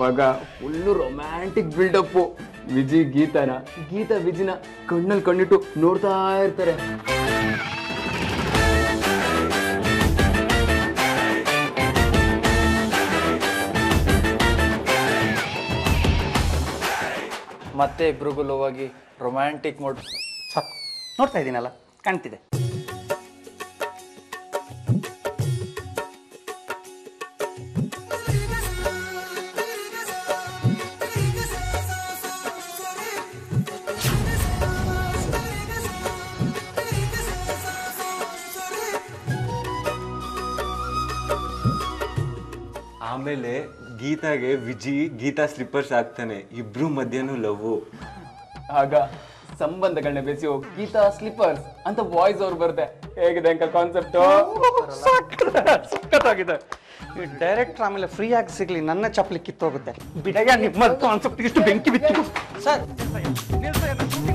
ಅವಾಗ full romantic build up Viji ಗೀತಾನ ಗೀತಾ ವಿಜಿನ ಕಣ್ಣಲ್ಲಿ ಕಣ್ಣಿಟ್ಟು ನೋಡ್ತಾ ಇರ್ತಾರೆ ಮತ್ತೆ ಇಬ್ರಿಗೂ ಲೋವಾಗಿ ರೊಮ್ಯಾಂಟಿಕ್ ಮೋಡ್ ಸಾಕು ನೋಡ್ತಾ ಇದ್ದೀನಲ್ಲ ಕಾಣ್ತಿದೆ ಆಮೇಲೆ ಗೀತಾಗೆ ವಿಜಿ ಗೀತಾ ಸ್ಲಿಪ್ಪರ್ಸ್ ಆಗ್ತಾನೆ ಇಬ್ರು ಮಧ್ಯನೂ ಲವ್ ಆಗ ಸಂಬಂಧಗಳನ್ನ ಬೆಸೆಯೋ ಗೀತಾ ಸ್ಲಿಪ್ಪರ್ಸ್ ಅಂತ ವಾಯ್ಸ್ ಅವ್ರು ಬರುತ್ತೆ ಹೇಗಿದೆ ಅಂಕ ಕಾನ್ಸೆಪ್ಟ್ ಸಖತ್ತಾಗಿದೆ ಈ ಡೈರೆಕ್ಟರ್ ಆಮೇಲೆ ಫ್ರೀ ಆಗಿ ಸಿಗ್ಲಿ ನನ್ನ ಚಪ್ಪಲಿ ಕಿತ್ತೋಗುತ್ತೆ ಬಿಡಯ್ಯ ನಿಮ್ಮ ಕಾನ್ಸೆಪ್ಟ್ ಇಷ್ಟು ಬೆಂಕಿ ಬಿತ್ತು ಸರ್